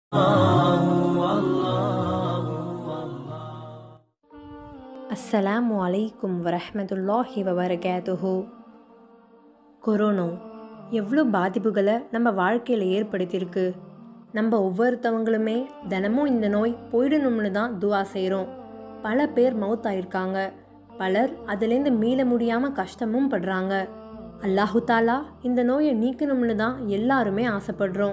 அஸ்ஸலாமு அலைக்கும் வரஹ்மத்துல்லாஹி வபரகாத்துஹு கொரோனா எவ்வளோ பாதிப்புகளை நம்ம வாழ்க்கையில் ஏற்படுத்தியிருக்கு நம்ம ஒவ்வொருத்தவங்களுமே தினமும் இந்த நோய் போயிடணும்னு தான் துவா செய்கிறோம் பல பேர் மவுத் ஆயிருக்காங்க பலர் அதுலேருந்து மீள முடியாமல் கஷ்டமும் படுறாங்க அல்லாஹு தாலா இந்த நோயை நீக்கணும்னு தான் எல்லாருமே ஆசைப்படுறோம்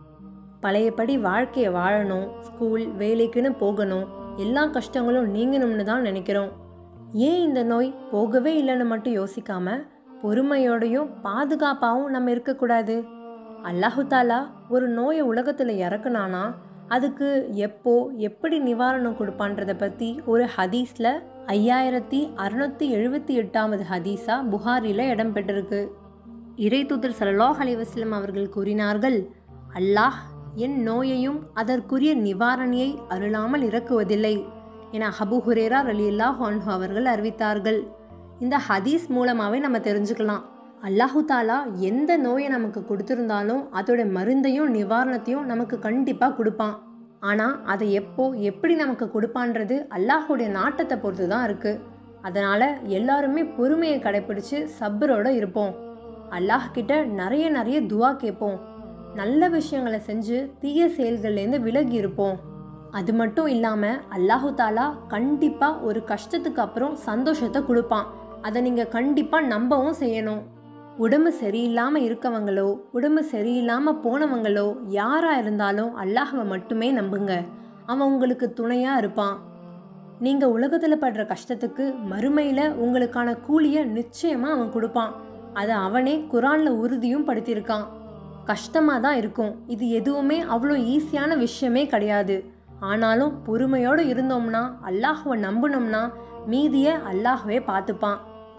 பழையபடி வாழ்க்கையை வாழணும் ஸ்கூல் வேலைக்குன்னு போகணும் எல்லா கஷ்டங்களும் நீங்கணும்னு தான் நினைக்கிறோம் ஏன் இந்த நோய் போகவே இல்லைன்னு மட்டும் யோசிக்காம பொறுமையோடையும் பாதுகாப்பாகவும் நம்ம இருக்கக்கூடாது அல்லாஹு தாலா ஒரு நோயை உலகத்தில் இறக்குனானா அதுக்கு எப்போ எப்படி நிவாரணம் கொடுப்பான்றதை பற்றி ஒரு ஹதீஸில் ஐயாயிரத்தி அறுநூத்தி எழுபத்தி எட்டாவது ஹதீஸா புகாரியில் இடம்பெற்றிருக்கு இறை தூதர் சல்லாஹ் அலைவாஸ்லம் அவர்கள் கூறினார்கள் அல்லாஹ் என் நோயையும் அதற்குரிய நிவாரணியை அருளாமல் இறக்குவதில்லை என ஹபு ஹுரேரா ரலியல்லாஹ் அன்ஹு அவர்கள் அறிவித்தார்கள் இந்த ஹதீஸ் மூலமாகவே நம்ம தெரிஞ்சுக்கலாம் அல்லாஹு தாலா எந்த நோயை நமக்கு கொடுத்துருந்தாலும் அதோட மருந்தையும் நிவாரணத்தையும் நமக்கு கண்டிப்பாக கொடுப்பான் ஆனால் அதை எப்போ எப்படி நமக்கு கொடுப்பான்றது அல்லாஹுடைய நாட்டத்தை பொறுத்து தான் இருக்குது அதனால் எல்லாருமே பொறுமையை கடைப்பிடிச்சு சப்பரோட இருப்போம் அல்லாஹ் கிட்ட நிறைய நிறைய துவா கேட்போம் நல்ல விஷயங்களை செஞ்சு தீய செயல்கள்லேருந்து விலகி இருப்போம் அது மட்டும் இல்லாமல் அல்லாஹு தாலா கண்டிப்பாக ஒரு கஷ்டத்துக்கு அப்புறம் சந்தோஷத்தை கொடுப்பான் அதை நீங்கள் கண்டிப்பாக நம்பவும் செய்யணும் உடம்பு சரியில்லாமல் இருக்கவங்களோ உடம்பு சரியில்லாமல் போனவங்களோ யாராக இருந்தாலும் அல்லாஹவை மட்டுமே நம்புங்க அவன் உங்களுக்கு துணையாக இருப்பான் நீங்கள் உலகத்தில் படுற கஷ்டத்துக்கு மறுமையில் உங்களுக்கான கூலியை நிச்சயமாக அவன் கொடுப்பான் அதை அவனே குரானில் உறுதியும் படுத்தியிருக்கான் கஷ்டமாக தான் இருக்கும் இது எதுவுமே அவ்வளோ ஈஸியான விஷயமே கிடையாது ஆனாலும் பொறுமையோடு இருந்தோம்னா அல்லாஹுவை நம்பினோம்னா மீதியை அல்லாஹ்வே பார்த்துப்பான்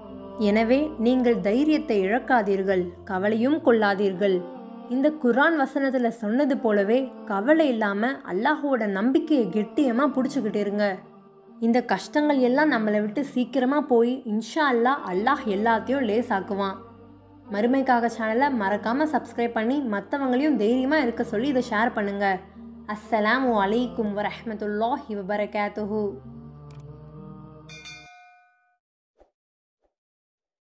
எனவே நீங்கள் தைரியத்தை இழக்காதீர்கள் கவலையும் கொள்ளாதீர்கள் இந்த குரான் வசனத்தில் சொன்னது போலவே கவலை இல்லாமல் அல்லாஹுவோட நம்பிக்கையை கெட்டியமாக பிடிச்சிக்கிட்டு இருங்க இந்த கஷ்டங்கள் எல்லாம் நம்மளை விட்டு சீக்கிரமாக போய் இன்ஷா அல்லாஹ் அல்லாஹ் எல்லாத்தையும் லேசாக்குவான் மறுமைக்காக சேனலை மறக்காமல் சப்ஸ்கிரைப் பண்ணி மற்றவங்களையும் தைரியமாக இருக்க சொல்லி இதை ஷேர் பண்ணுங்கள் அஸ்ஸலாமு அலைக்கும் வரஹமத்துல்லாஹி வபரகாத்துஹு